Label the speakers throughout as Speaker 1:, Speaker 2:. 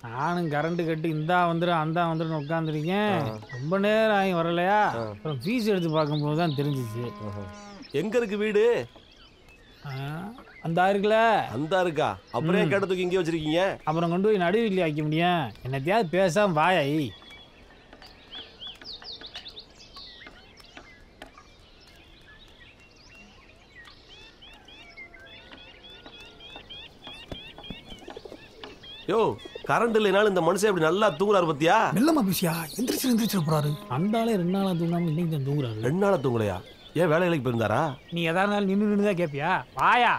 Speaker 1: நானும் கரண்ட் கட்டி இந்தா வந்துடும் அந்தா வந்துடும் உட்காந்துருக்கேன் ரொம்ப நேரம் ஆகி வரலையா அப்புறம் ஃபீஸ் எடுத்து பார்க்கும்போது தான் தெரிஞ்சிச்சு
Speaker 2: எங்க இருக்கு வீடு
Speaker 1: ஆ, அந்த இருக்குல்ல
Speaker 2: அந்த இருக்கா அப்புறம் ஏன் கேட்ட தூக்கி இங்கே வச்சிருக்கீங்க
Speaker 1: அப்புறம் கொண்டு போய் நடுவில்லி வைக்க முடியும் என்னத்தையாவது பேசாம வாயாயி
Speaker 2: யோ கரண்ட் இல்லைனாலும் இந்த மனுஷன் இப்படி நல்லா தூங்குறாரு பத்தியா
Speaker 3: மெல்லமா பேசியா எந்திரிச்சு எந்திரிச்சு போறாரு
Speaker 1: அந்த ஆளே ரெண்டு நாளா தூங்காம இன்னைக்கு தான் தூங்குறாரு
Speaker 2: ரெண்டு நாளா தூங்கலையா ஏன் வேலை வேலைக்கு போயிருந்தாரா
Speaker 1: நீ எதா இருந்தாலும் நின்று நின்று தான் கேட்பியா வாயா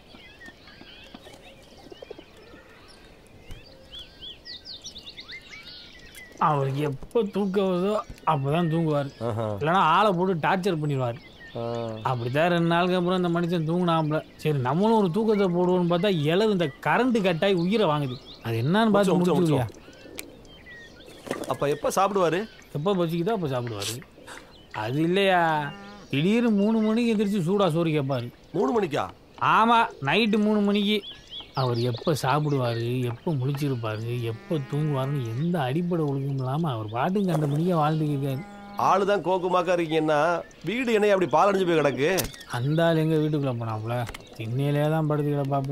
Speaker 1: அவருக்கு எப்போ தூக்கம் வருதோ அப்பதான் தூங்குவார்
Speaker 2: ஆஹா.
Speaker 1: இல்லைன்னா ஆளை போட்டு டார்ச்சர் பண்ணிடுவார்
Speaker 2: ஆ.
Speaker 1: அப்படித்தான் ரெண்டு நாளுக்கு அப்புறம் இந்த மனுஷன் தூங்கினாப்புல சரி நம்மளும் ஒரு தூக்கத்தை போடுவோம்னு பார்த்தா இளவு இந்த கரண்ட் கட்டாயி உயிரை வாங்குது அது என்னன்னு பார்த்து
Speaker 2: முடிச்சோம்,
Speaker 1: முடிச்சுவியா
Speaker 2: அப்ப எப்ப சாப்பிடுவாரு
Speaker 1: எப்போ பசிக்குதோ அப்போ சாப்பிடுவாரு அது இல்லையா திடீர்னு மூணு மணிக்கு எந்திரிச்சு சூடாக சோறு கேட்பாரு
Speaker 2: மூணு மணிக்கா
Speaker 1: ஆமாம் நைட்டு மூணு மணிக்கு அவர் எப்போ சாப்பிடுவார் எப்போ முழிச்சிருப்பார் எப்போ தூங்குவாருன்னு எந்த அடிப்படை ஒழுக்கம் இல்லாமல் அவர் பாட்டுக்கு அந்த மணிக்கே வாழ்ந்துட்டு இருக்காரு
Speaker 2: ஆளுதான் கோக்குமாக்கா இருக்கீங்கன்னா வீடு என்னைய அப்படி பாலடைஞ்சு போய் கிடக்கு
Speaker 1: அந்த ஆள் எங்கள் வீட்டுக்குள்ளே போனாப்புல திண்ணையிலே தான் படுத்து கிடப்பாப்புல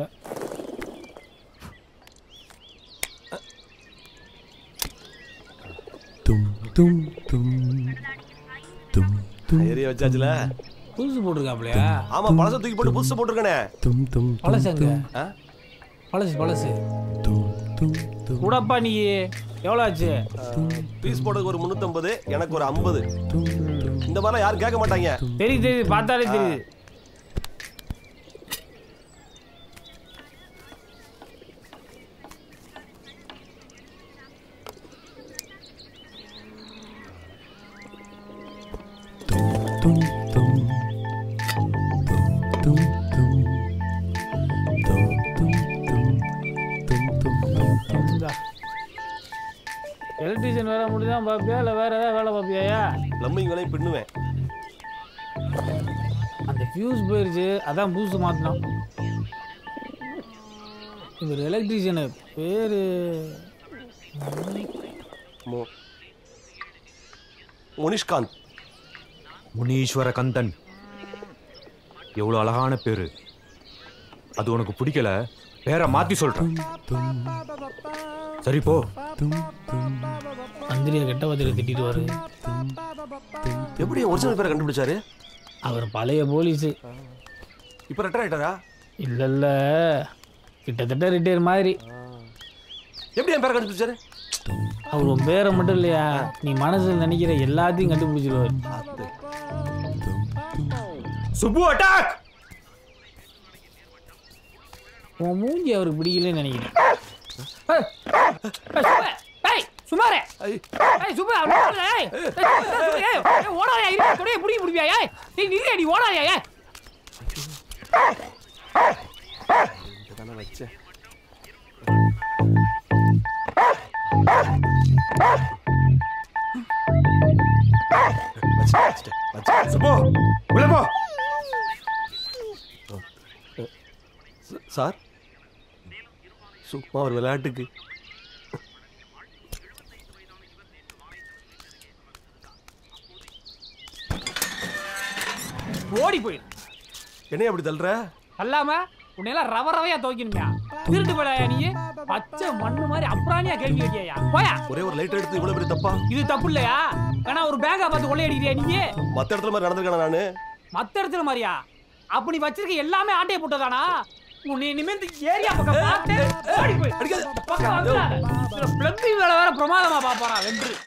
Speaker 3: தும் தும் தும் தும் தும்
Speaker 2: ஏரியா வச்சாச்சுல
Speaker 1: புதுசு போட்டிருக்காப்புலையா
Speaker 2: ஆமா பழச தூக்கி போட்டு புதுசு போட்டிருக்கனே
Speaker 3: தும் தும்
Speaker 1: பழசு எங்க
Speaker 2: ஆ?
Speaker 1: பழசு பழசு
Speaker 3: தும் தும் தும்
Speaker 1: கூடப்பா நீ எவ்வளோ ஆச்சு
Speaker 2: பீஸ் போட்டதுக்கு ஒரு முந்நூற்றம்பது எனக்கு ஒரு ஐம்பது
Speaker 3: தும் தும்
Speaker 2: இந்த மாதிரிலாம் யாரும் கேட்க மாட்டாங்க
Speaker 1: தெரியுது தெரியுது பார்த்தாலே தெரியுது
Speaker 3: தும் தும் தும் தும் தும் தும் தும் தும் தும் தும் தும்
Speaker 1: இந்தா. எலக்ட்ரீஷியன் வேலை முடிதான் பார்ப்பியா இல்லை வேற ஏதாவது வேலை பார்ப்பியாயா
Speaker 2: பிளம்பிங் வேலையும் பின்னுவேன்
Speaker 1: அந்த ஃபியூஸ் போயிருச்சு அதான் புதுசு மாற்றினோம் இவர் எலக்ட்ரீஷியனு பேர்
Speaker 2: மு- முனிஷ்காந்த்
Speaker 4: முனீஸ்வர கந்தன் எவ்வளோ அழகான பேரு அது உனக்கு பிடிக்கல பேரை மாத்தி சொல்றேன் சரி போ
Speaker 1: மந்திரியை கெட்ட வார்த்தையில திட்டிட்டு வாரு
Speaker 2: எப்படி ஒரிஜினல் பேரை கண்டுபிடிச்சாரு
Speaker 1: அவர் பழைய போலீஸு
Speaker 2: இப்போ ரிட்டர் ஆயிட்டாரா
Speaker 1: இல்ல இல்ல கிட்டத்தட்ட ரிட்டையர் மாதிரி
Speaker 2: எப்படி என் பேரை கண்டுபிடிச்சாரு
Speaker 1: அவர் உன் பேரை மட்டும் இல்லையா நீ மனசுல நினைக்கிற எல்லாத்தையும் கண்டுபிடிச்சிருவாரு
Speaker 4: சுப்பு அட்டாக்
Speaker 1: உன் மூஞ்சி அவருக்கு பிடிக்கலன்னு நினைக்கிறேன் ஏய், ஏய், சும்மா, ஏய், சும்மாரே. ஏய், சும்மா, அப்படி ஓடாத, ஏய். ஏய், சும்மா, ஏய், ஏய், ஓடாதயா, இரு, கொடையை பிடிக்க முடியா, ஏய். ஏய், நில்லுயா, நீ ஓடாதயா, ஏய்.
Speaker 2: தானே வச்சேன் வச்சுட்டேன், வச்சுட்டேன், வச்சுட்டேன்.
Speaker 4: சுப்பு உள்ள போ
Speaker 2: ச- சார் சும்மா ஒரு விளையாட்டுக்கு
Speaker 1: ஓடி போயிரு
Speaker 2: என்னைய அப்படி தள்ளுற
Speaker 1: அல்லாம உன்னையெல்லாம் ரவ ரவையா துவைக்கணுமியா திருட்டு போடாயா நீ பச்சை மண்ணு மாதிரி அப்புறானியா கேள்வி கேட்டியா போயா
Speaker 2: ஒரே ஒரு லைட் எடுத்து இவ்வளவு பெரிய தப்பா
Speaker 1: இது தப்பு இல்லையா ஏன்னா ஒரு பேங்கா பார்த்து கொள்ளையடிக்கிறியா நீ
Speaker 2: மத்த இடத்துல மாதிரி நடந்திருக்கான நானு
Speaker 1: மத்த இடத்துல மாதிரியா அப்ப நீ வச்சிருக்க எல்லாமே ஆட்டையை போட்டதானா உன்னை இனிமே இந்த ஏரியா பக்கம் பார்த்து ஓடி போய்
Speaker 2: அடிக்காத.
Speaker 1: இந்த பக்கம் வந்துடாத. இதுல plumbing வேலை வேற பிரமாதமா பாப்பாரா வென்று